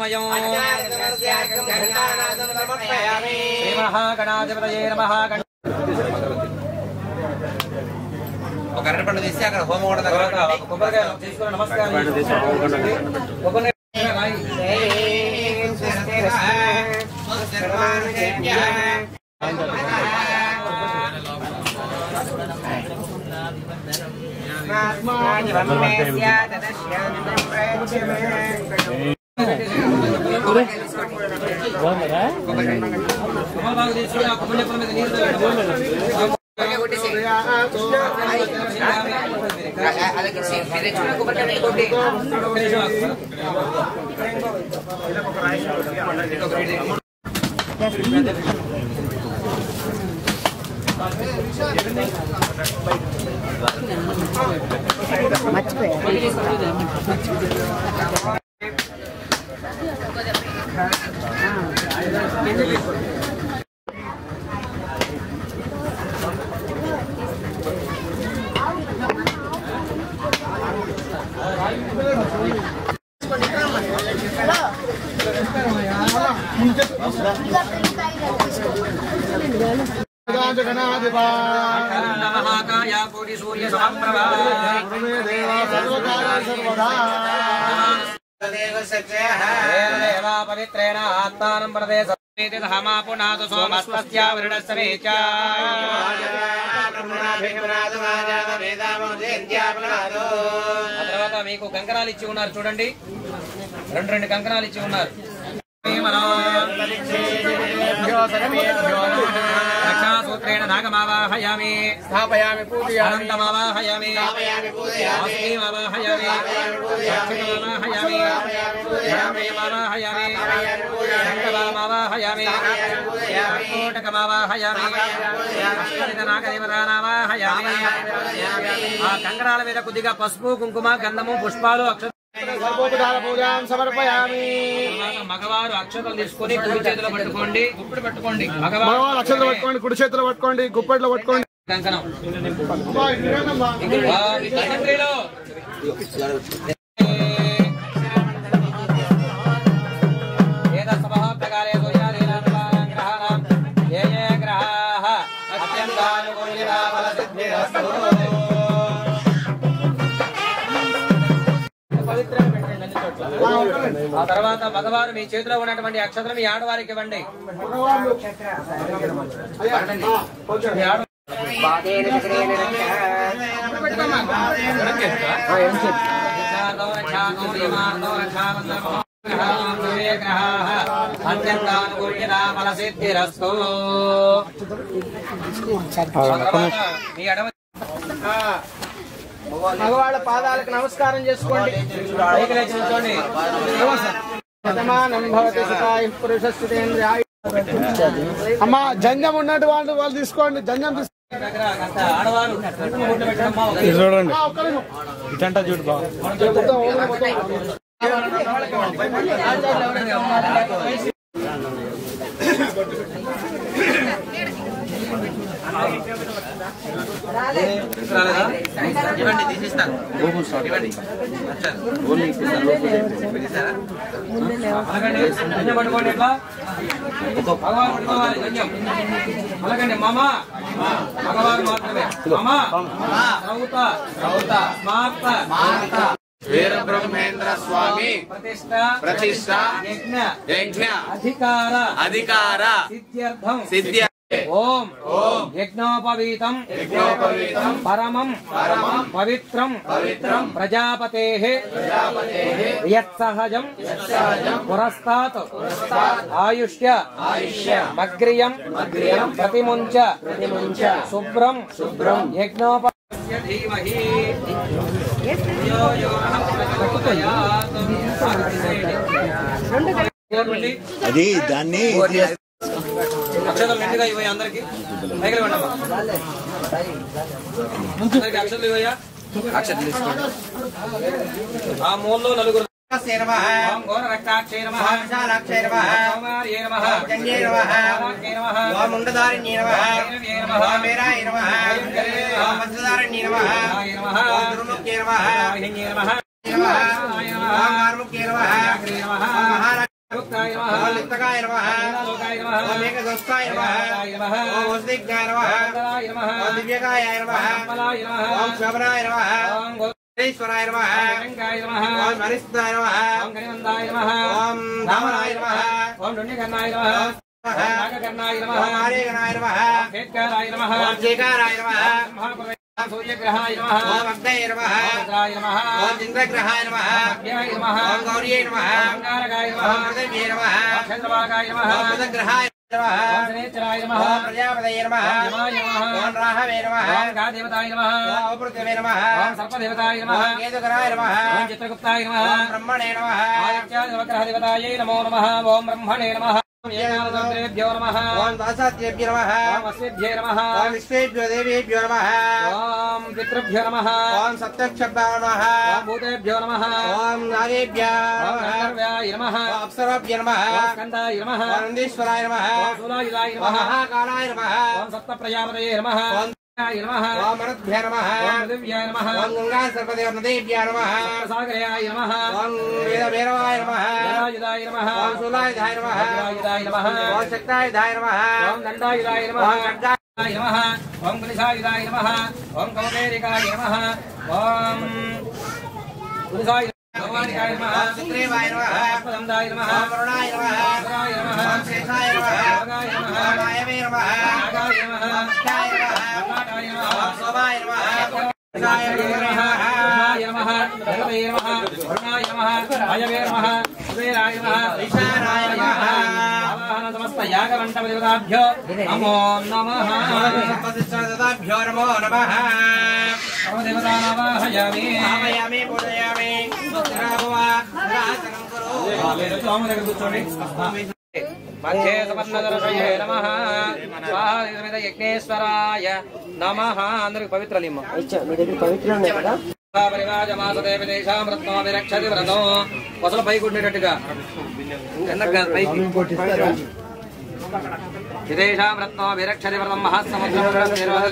సమయం శ్రీ మహాగణాధిపతయే నమః గణ ఒక అరటి పండు తీసి అక్కడ హోమ కూడా తర్వాత ఒక కొబ్బరికాయ తీసుకుని నమస్కారం కొబ్బరికాయ రాయి. తమలపాకు తీసుకుని ఆ కొబ్బరి చెప్పుల మీద నీరు చల్లండి. ఒక్క నిమిషం ఆగు. మహాకాయ కోటి సూర్య సమప్రభా దేవా పవిత్రేణ ఆత్మానం ప్రదేశ హమాపునాథ సోమస్తస్య వృణస్సమే చ ఆ తర్వాత మీకు కంకణాలు ఇచ్చి ఉన్నారు చూడండి రెండు రెండు కంకణాలు ఇచ్చి ఉన్నారు రక్షాసూత్రేణ నాగమావాహయామి స్థాపయామి పూజయామి అనంతమావాహయామి వాసుదేవావాహయామి దక్షిణమావాహయామి ధర్మేయమావాహయామి శంకరామావాహయామి కోటకమావాహయామి నాగదేవతానావాహయామి ఆ కంకణాల మీద కొద్దిగా పసుపు కుంకుమ గంధము పుష్పాలు అక్ష సర్వోపచార పూజాం సమర్పయామి తర్వాత మగవారు అక్షతలు తీసుకొని కుడి చేతిలో పట్టుకోండి గుప్పుడు పట్టుకోండి మగవారు మగవాళ్ళు అక్షతలు పట్టుకోండి కుడి చేతులు పట్టుకోండి గుప్పెట్లో పట్టుకోండి కంకణం అమ్మా, ఇది వినండమ్మా. ఆ, మీ తండ్రిలో ఏతత్సమహోత్తకాలే సూర్యాదీనాం గ్రహాణాం ఏ ఏ గ్రహాः అత్యంతానుకూలితా ఫలసిద్ధిరస్తు. పవిత్రంగా పెట్టండి అన్ని చోట్ల. ఆ తర్వాత మగవారు మీ చేతిలో ఉన్నటువంటి అక్షతలు మీ ఆడవారికి ఇవ్వండి మగవాళ్ళు. అయ్యా, ఆ, కొంచెం. మీ ఆడ అత్యంతానుకూల్యతాఫలసిద్ధిరస్తు మీ ఎడమ మగవాళ్ళ పాదాలకు నమస్కారం చేసుకోండి పైకి లేచి నిల్చోండి. శతమానం భవతి సుఖాయు పురుషస్థితేంద్రియాయు అమ్మా జంజం ఉన్నట్టు వాళ్ళు వాళ్ళు తీసుకోండి జంజం తీసుకోండి దగ్గర అంత ఆడవారు కుంకుమ బొట్టు పెట్టడమ్మా. ఒక చూడండి ఒక్క నిమిషం. ఇటంటా చూడు బాగా మొత్తం ఓం మొత్తం. రాలేదా? ఇవ్వండి తీసిస్తాను ఇవ్వండి తీసారా అలాగండి గంజం పట్టుకోండి ఇట్లా భగవాన్ పట్టుకోవాలి గంజం అలాగండి మామ మగవారు మాత్రమే మామ రౌత రౌత స్మార్త వీరబ్రహ్మేంద్ర స్వామి ప్రతిష్ట ప్రతిష్ట యజ్ఞ యజ్ఞ అధికార అధికార సిద్ధ్యర్థం సిద్ధ్య ఓం ఓం యజ్ఞోపవీతం యజ్ఞోపవీతం పరమం పరమం పవిత్రం పవిత్రం ప్రజాపతే యత్సహజం పురస్తాత్ ఆయుష్య ఆయుష్య మగ్రియం మగ్రియం ప్రతిముంచ ప్రతిముంచ శుభ్రం శుభ్రం యజ్ఞోప ధీమహి యో యో ప్రచోదయాత్. అది దాన్ని అక్షతలు నిండుగా ఇవ్వయి అందరికి పైకి ఇవ్వండి అమ్మా. అందరికి అక్షతలు ఇవ్వయా అక్షతలు తీసుకోండి ఆ మూలలో నలుగురు నమః ఓం ఘోర రక్తాక్షే నమః విశాలాక్షే నమః కౌమార్యే నమః జంగే నమః కామాఖ్యే నమః ఓం ముండదారిణ్యే నమః భైరవ్యే నమః ఓం వీరాయ నమః ఓం వజ్రదారిణ్యే నమః రాయ నమః ఓం దుర్ముఖ్యే నమః వాహిన్యే నమః నమః రాయ ఓం నమః ఆర్ముఖ్యే నమః నమః ఓం మహారాజ భక్తాయ ఓం నమః లిప్తకాయ నమః లోకాయ నమః ఓం ఏకదోస్తాయ నమః నమః ఓం వసుదిగ్నాయ నమః మంగళాయ నమః ఓం దివ్యకాయ నమః కమలాయ నమః ఓం శోభనాయ నమః ఓం ఈశ్వరాయ నమః గోవిందాయ నమః ఓం హరిస్తాయ నమః ఓం గణవందాయ నమః ఓం ధామనాయ నమః ఓం డుండికర్ణాయ నమః ఓం నాగకర్ణాయ నమః ఓం ఆర్యగణాయ నమః ఓం ఖేత్కారాయ నమః ఓం జయకారాయ నమః మహాప్రభ సూర్యగ్రహాయ నమః ఓం అగ్నయ నమః రుద్రాయ నమః ఓం చంద్రగ్రహాయ నమః అగ్న్యాయ నమః ఓం గౌర్యై నమః అంగారకాయ ఓం నమః పృథివ్యై నమః ఓం చంద్రభాగాయ నమః ఓం బుధగ్రహాయ నమః ఓం శనేశ్వరాయ నమః ఓం ప్రజాపతయ నమః ఓం యమాయ నమః ఓం రాహవే నమః ఓం గాదేవతాయ నమః ఓం అపృథివే నమః ఓం సర్పదేవతాయ నమః ఓం కేతుకరాయ నమః ఓం చిత్రగుప్తాయ నమః ఓం బ్రహ్మణే నమః ఆదిత్యాదివగ్రహదేవతాయై నమో నమః ఓం బ్రహ్మణే నమః ఓం ఏకాదశరుద్రేభ్యో నమః ఓం దాసాద్యేభ్య నమః ఓం అస్మిభ్యే నమః ఓం విశ్వేభ్యో దేవేభ్యో నమః ఓం పితృభ్యో నమః ఓం సప్తక్షభ్యో నమః ఓం భూతేభ్యో నమః ఓం నాగేభ్య ఓం గంధర్వ్యాయ నమః ఓం అప్సరాభ్య నమః ఓం స్కందాయ నమః ఓం నందీశ్వరాయ నమః ఓం శూలాయుధాయ ఓం నమః మహాకాలాయ నమః ఓం సప్తప్రజాపతయే నమః ఓం ఓం నమః ఓం మరుద్భ్య నమః ఓం పృథివ్యాయ నమః ఓం గంగా సర్పదేవ నదేభ్య నమః సాగరాయ నమః ఓం వేదభైరవాయ నమః వేదాయుధాయ నమః ఓం శూలాయుధాయ నమః వజ్రాయుధాయ నమః ఓం శక్తాయుధాయ నమః ఓం దండాయుధాయ నమః ఓం ఖడ్గాయ నమః ఓం కులిసాయుధాయ నమః ఓం కౌబేరికాయ నమః ఓం కులిసాయ భగవానికాయ నమః ఓం సుగ్రీవాయ నమః పుష్పదండాయ నమః ఓం వరుణాయ నమః వరాయ నమః ఓం శేషాయ నమః యోగాయ నమః ఓం వాయవే నమః నాగాయ నమః భక్తాయ నమః కర్ణాటాయ ఓం నమః శోభాయ నమః వరుణాయ నమః జగవే నమః వరుణాయ నమః వాయవే నమః కుబేరాయ నమః ఈశానాయ నమః ఆవాహన సమస్త యాగవంట దేవతాభ్యో నమో నమః సప్తశతాభ్యో నమో నమః సర్వదేవతానావాహయామి భావయామి పూజయామి సుస్థిరాభవ రాసనం కురు మీరు స్వామి దగ్గర కూర్చోండి మధ్యే సమన్నదర్శయే నమః స్వాహాయుధమిద యజ్ఞేశ్వరాయ నమః అందరికి పవిత్రలిమ్మ పరివాజమాసదేవదేశాం రత్నోభిరక్షతి వ్రతం పొసలు పైకి ఉండేటట్టుగా ఎందుకు కాదు పైకి విదేశాం రత్నోభిరక్షతి వ్రతం మహాసముద్రం నిర్వహతి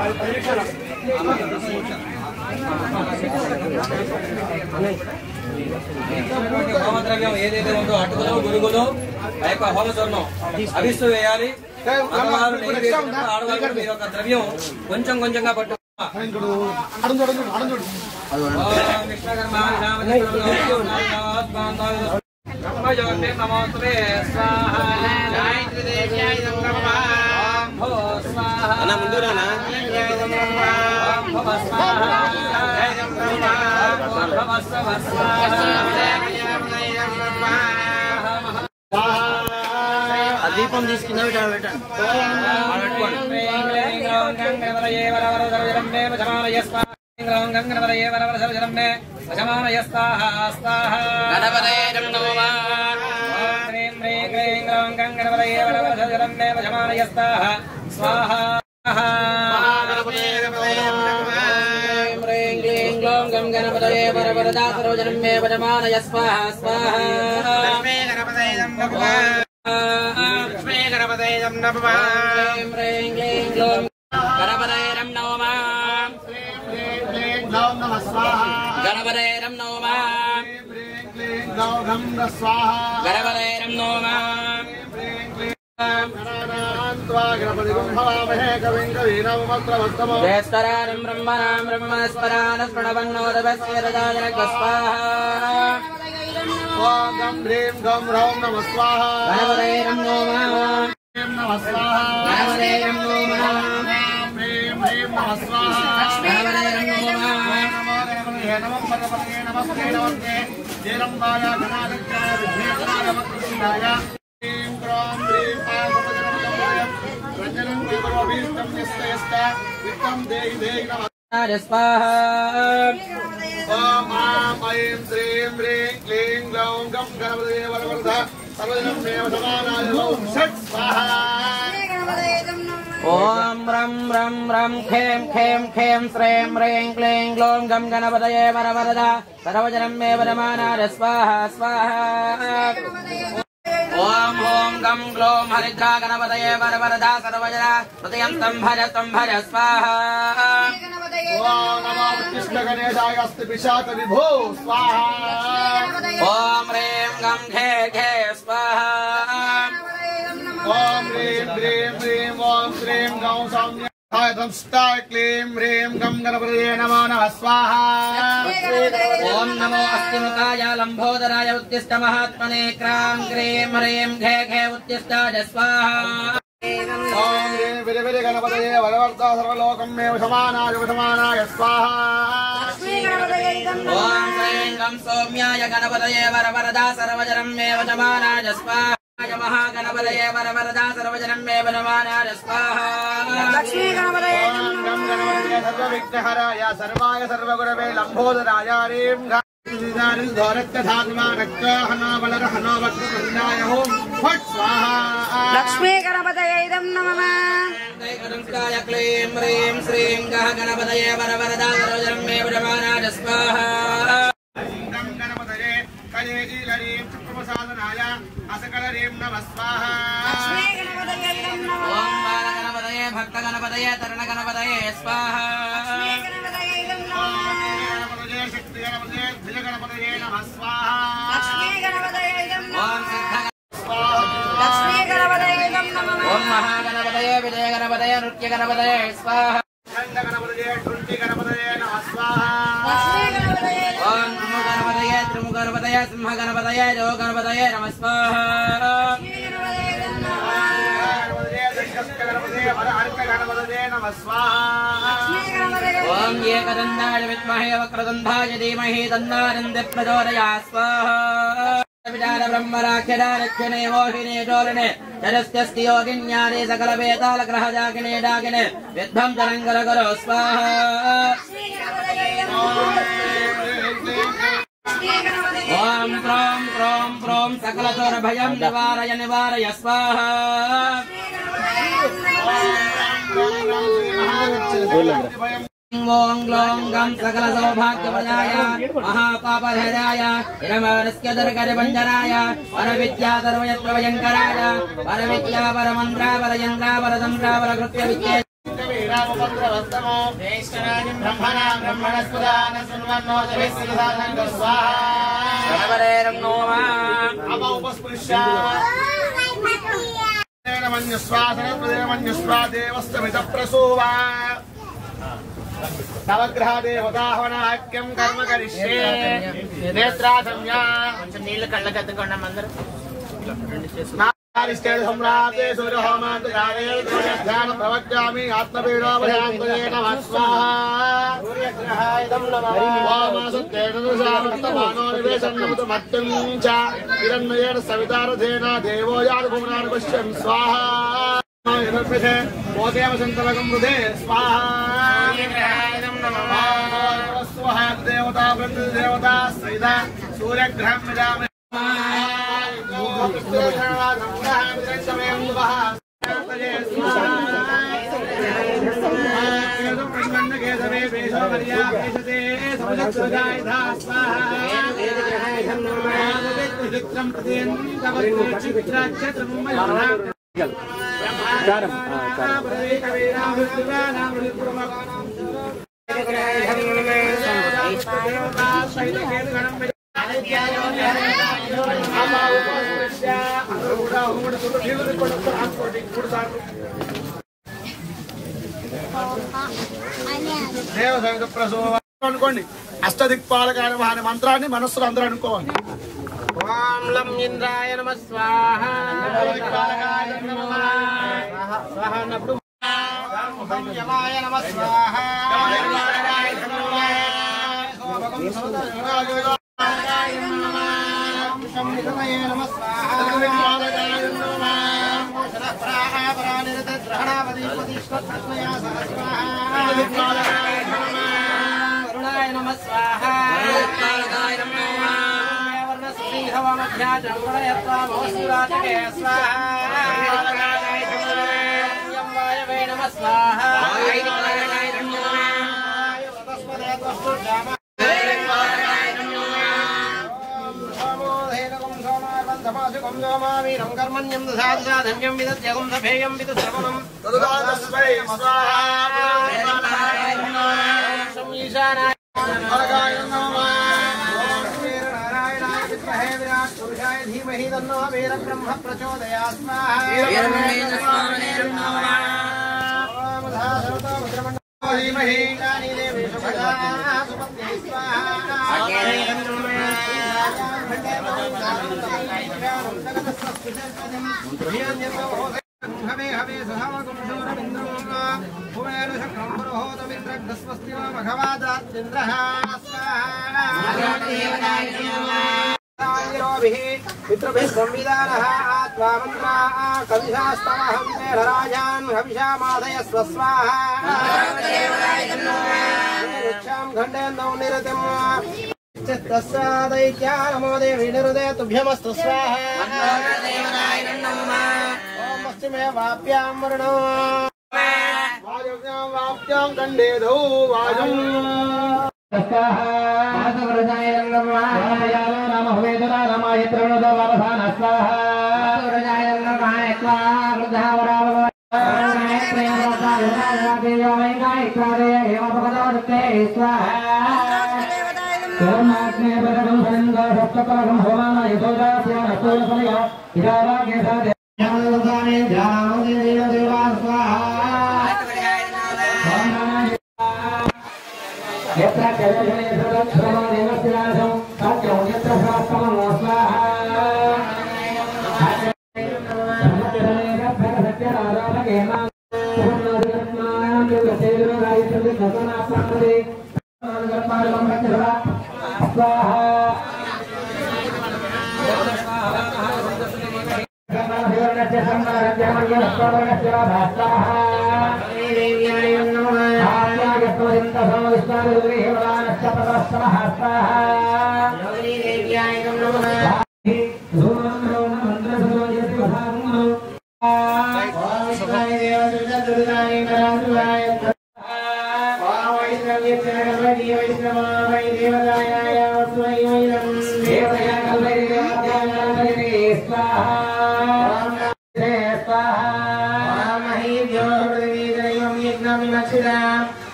హోమద్రవ్యం ఏదైతే ఉందో అటుకులు గురుగులు ఆ యొక్క హోమ చూర్ణం అభిస్తూ వేయాలి మగవారు నైవేద్యం, ఆడవారు మీరు ఒక ద్రవ్యం కొంచెం కొంచెంగా పట్టు ఇంకోడు అడుగు అడుగు అడుగు ఓం విశ్వకర్మాయ నామధేయోద్భాంతాయ బ్రహ్మయోగే నమోస్తుతే స్వాహ గాయత్రి దేవ్యాయ నమః ఓం భో స్వాహ అన్న ముందు రానా ఓం భవ స్వాహ ఓం భవ స్వ స్వాహ ఆ దీపం తీసుకున్న పెట్టండి గణపతే నమః గణపతయే వరవరదా సరోజనం మే వజమానయ స్వాహ స్వాహ హ్రీం హ్రీం క్లీం గ్లౌం గణపతే నమః గణపతే నమః గణపతే నమః జయస్కరానం బ్రహ్మణాం బ్రహ్మణస్పరాన ప్రణవన్నోదభస్య రజాజనక స్వాహ ఓం గం హ్రీం గం రౌం నమ స్వాహ గణపతయే నమో నమః హ్రీం నమ స్వాహ గణపతయే నమో నమః హ్రీం హ్రీం నమ స్వాహ గణపతయే నమో నమః నమో గణపతయే నమః పరమపతయే నమస్తే నమస్తే జయరంబాయ గణాధికాయ విఘ్నేశ్వరాయ వక్రతుండాయ హ్రీం క్రోం హ్రీం ఆసమజనమయ రంజనం దేవరోభీష్టం నిస్తయస్త విత్తం దేహి దేహి నమ స్వాహ ఓం ఆం ఐం శ్రీం హ్రీం క్లీం గ్లౌం గం గణపతయే వరవరద సర్వజనం దేవ సమానాయ ఓం షట్ స్వాహ ఓం రం రం రం ఖేం ఖేం ఖేం శ్రేం హ్రీం క్లీం గ్లౌం గం గణపతయే వరవరద సర్వజనం మే వరమానాయ స్వాహ స్వాహ ఓం ఓం గం గ్లోం హరిద్రా గణపతయే వరవరద సర్వజన హృదయం స్తంభర స్తంభర స్వాహ ఓం నమో కృష్ణ గణేశాయ అస్తి పిశాచ విభో స్వాహా ఓం రేం గం ఘే ఘే స్వాహా ఓం హ్రీం హ్రీం హ్రీం ఓం శ్రీం గౌ సౌమ్య దంష్టాయ క్లీం హ్రీం గం గణపతయే నమో నమః స్వాహా ఓం నమో అస్తిముఖాయ లంబోదరాయ ఉత్తిష్ట మహాత్మనే క్రాం గ్రీం హ్రీం ఘే ఘే ఉత్తిష్టాయ స్వాహా ఓం హ్రీం విరి విరి గణపతయే వరవర్త సర్వలోకం మే సమానాయ సమానాయ స్వాహా ఓం శ్రీం గం సౌమ్యాయ గణపతయే వరవరదా సర్వజనం మే వజమానాయ స్వాహా మహాగణపతయే వరవరదా సర్వజనం మే వజమానాయ స్వాహా ఓం గం గణపతయే సర్వవిఘ్నహరాయ సర్వాయ సర్వగురవే లంబోదరాయ హ్రీం గం లక్ష్మీ గణపతయైదం నమః ైకదంకాయ క్లీం హ్రీం శ్రీం గహ గణపతయే వరవరదా సర్వజనం మే వజమానాయ స్వాహా లక్ష్మీ గణపతయైదం నమః ఓం బాలగణపతయే భక్తగణపతయే తరుణగణపతయే స్వాహా గణపతయైదం నమః లక్ష్మీ గణపతయైదం ఓం నమః సిద్ధ లక్ష్మీ గణపతయైదం నమః ఓం మహాగణపతయే విజయ గణపతయ నృత్య గణపతయే స్వాహ లక్ష్మీ గణపతయైదం ఓం త్రిము గణపతయే త్రిము గణపతయ సింహ గణపతయ జో గణపతయ నమ స్వాహ గణపతయైదం లక్ష్మీ గణపతయైదం ఓం ఏకదండాయ విద్మహే వక్రదండాయ ధీమహి తన్నానంద ప్రచోదయా స్వాహ విచార బ్రహ్మరాఖ్యదారక్షణే మోహినే చోరణే జరస్యస్తి యోగిన్యానే సకల వేతాల గ్రహ జాగినే డాగినే విద్వం తరంగర గరో స్వాహ ఓం క్రోం క్రోం క్రోం సకల చోర భయం నివారయ నివారయ స్వాహ ఓం గ్లోం గం సకల సౌభాగ్యవదాయ మహాపాపహరాయ ఇరమరస్య దర్గర భంజనాయ వర విద్యా సర్వయత్ర భయంకరాయ వర విద్యా వర మంత్ర వర యంత్ర వర తంత్ర వర కృత్య విద్యే గణపరేరం నోమా నవగ్రహ దేవతాహవనాక్యం కర్మ కరిష్యే నేత్రాసంజ్ఞా నీళ్ళు కళ్ళకద్దుకోండి అందరూ నారిష్టేణ సమ్రాటే సూర్యహోమాంతకాలే ధ్యాన ప్రవక్ష్యామి ఆత్మపీడోపశాంతయే నమః స్వాహా సూర్యగ్రహాయదం నమః వామాసత్తేన దశావర్తమానో నివేశన్నముత మత్యం చ హిరణ్మయేన సవితారథేన దేవో యాది భువనాని పశ్యం స్వాహా యథర్పితే ఓదేవ సంతలకం హృదే స్వాహా స్వహ దేవతా దేవతా సైద సూర్యగ్రహం విజామి దేవసంగ ప్రసవ అనుకోండి అష్టదిక్పాలకాయ అనే మంత్రాన్ని మనస్సులో అందరూ అనుకోవాలి ఓం లం ఇంద్రాయ నమ స్వాహ దిక్పాలకాయ నమః. స్వాహ అన్నప్పుడు యమాయ నమః స్వాహ. యమాయ నమః సంవితమయ నమః స్వాహ. దిక్పాలకాయ నమః. దిక్పాలకాయ నమః. కరుణాయ నమ స్వాహ కాళకాయ నమో వర్ణశ్రీహవమధ్యాచరణయత్వామోస్సురాజకే స్వాహ వాయవే నమ స్వాహ కర్మణ్యం దధాధన్యం విదత్యగం సభేయం విద శ్రవణం తదుదాతస్మై స్వాహ. ఈశానాయ అలగాయ నమః ఓం శ్రీనారాయణాయ విద్మహే విరాట్ పురుషాయ ధీమహి తన్నో వీర బ్రహ్మ ప్రచోదయాత్ ఓం ధాసరతో భద్రమండలో ధీమహి కాని దేవి సుభగా సుపత్యై హవే హవే సహవగం శూరమింద్రం భువేన శక్రం పురోహోతమింద్రగ్ధస్వస్తి మఘవాదాత్మింద్రః మిత్రభిः సంవిధానः ఆత్మా మంత్రా కవిశాస్తమహం రాజాన్ హవిషా మాదయ స్వస్వాహ వృక్షాం ఖండేందం నిరతిం తస్సాదైత్యానమోదే వినిరుదే తుభ్యమస్తు స్వాహ ఓం పశ్చిమే వాప్యాం వరుణో వాయువ్యాం వాప్యాం ఖండేధౌ వాయుం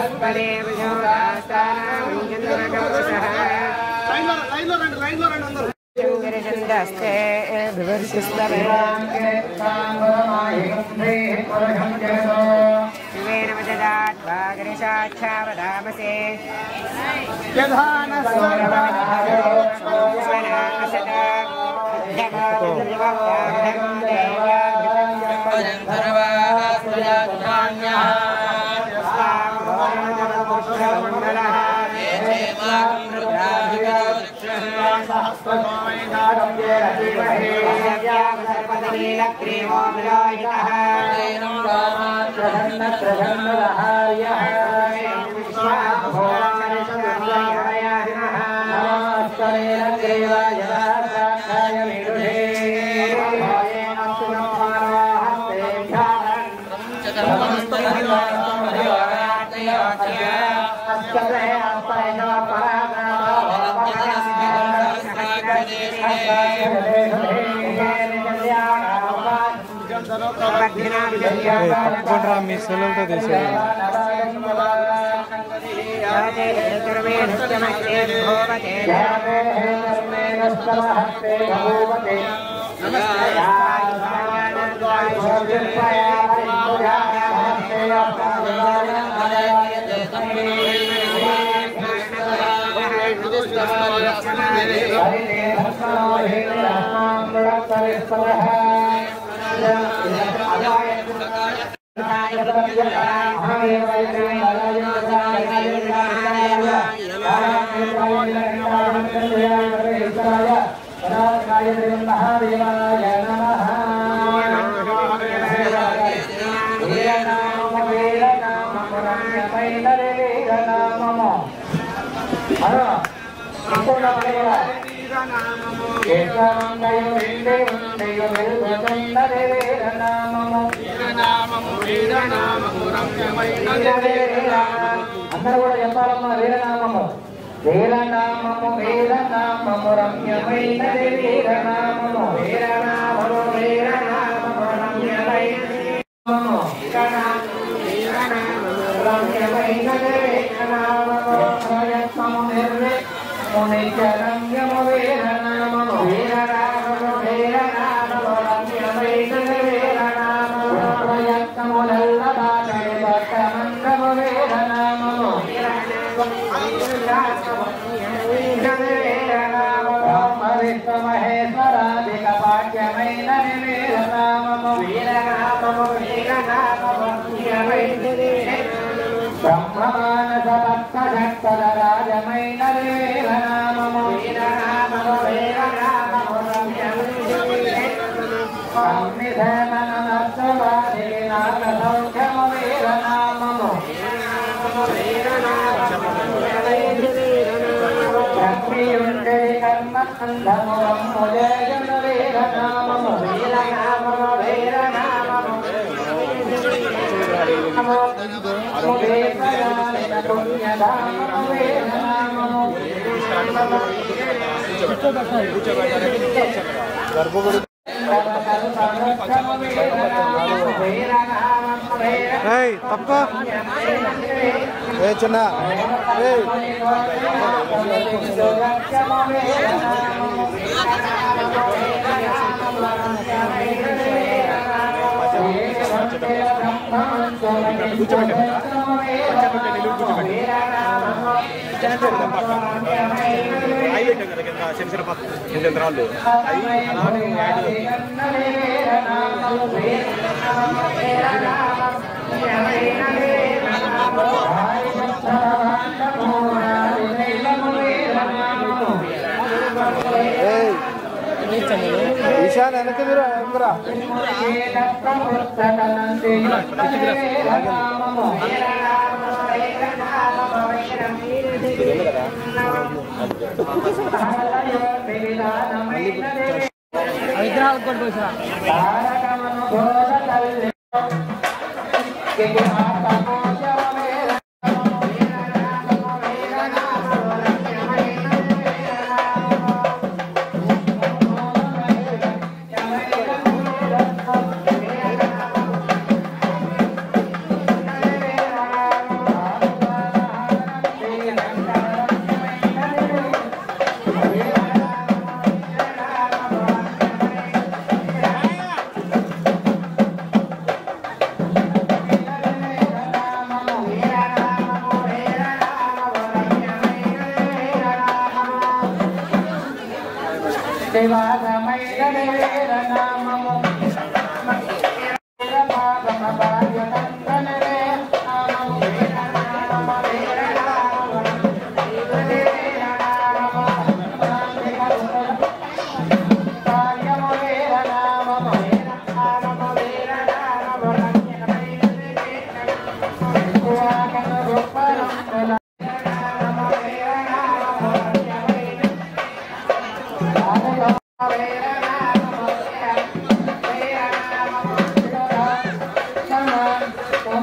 లైన్లో లైన్లో రండి లైన్లో రండి అందరూ తప్పకుండా మీ సెలవుతో తీసేది అందరూ కూడా చెప్పాలమ్మా వీరనామము వీరనామము వీరనామము రమ్యమైనది వీరనామము వీరనామము వీరనామము రమ్యమైనది వీరనామము వీరనామము రమ్యమైనది వీరనామము ప్రయత్నము నిర్విఘ్నము నిత్యరంగము వీరనామము వీరనామము వీరనామము రమ్యమైనది వీరనామము ప్రయత్నములల్ల దాటని పట్టమంగము వీరనామము మహేశ్వరాధిక పాఠ్యమైన వీరనామము వీరనామము వీరనామము బ్రహ్మమానస భక్త భక్తల రాజమైన వీరనామము వీరనామము వీరనామము సంవిధానమర్థవాది నాక సౌఖ్యము వీరనామము లక్ష్మీయుండరి కర్మ అంధము జయను వీరనామము వీరనామము వీరనామము పుణ్యధామము వీరనామము ఏయ్ తప్ప ఏ చిన్న ఏయ్ ఏయ్ ఈశాన్ వెనక మీరు వెనకరా వీరనామము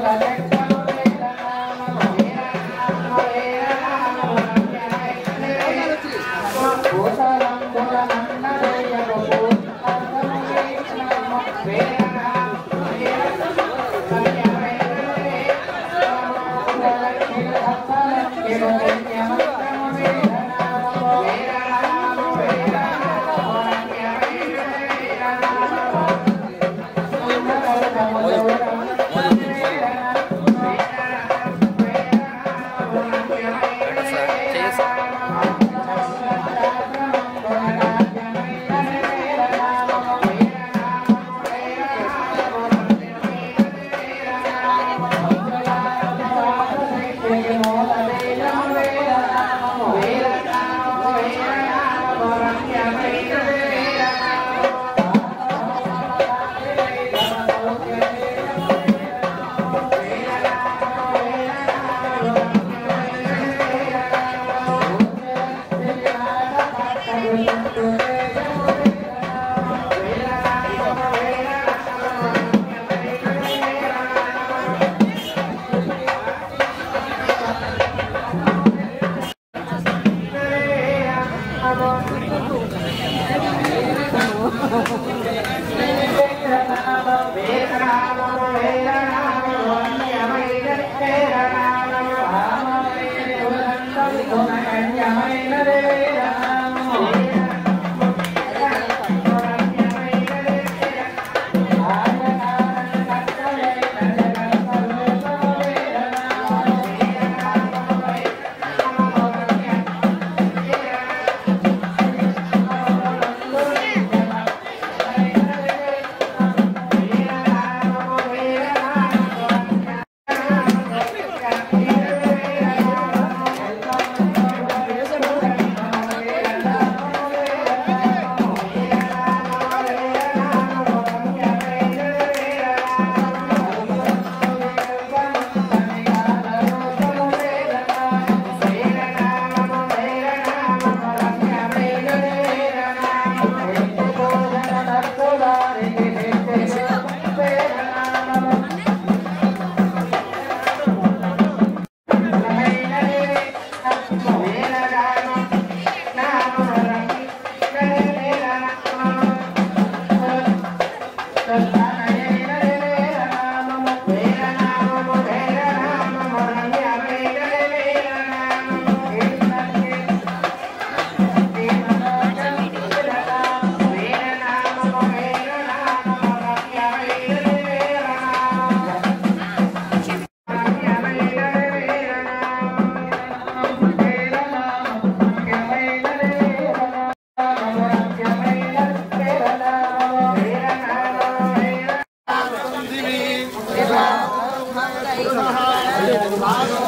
దివి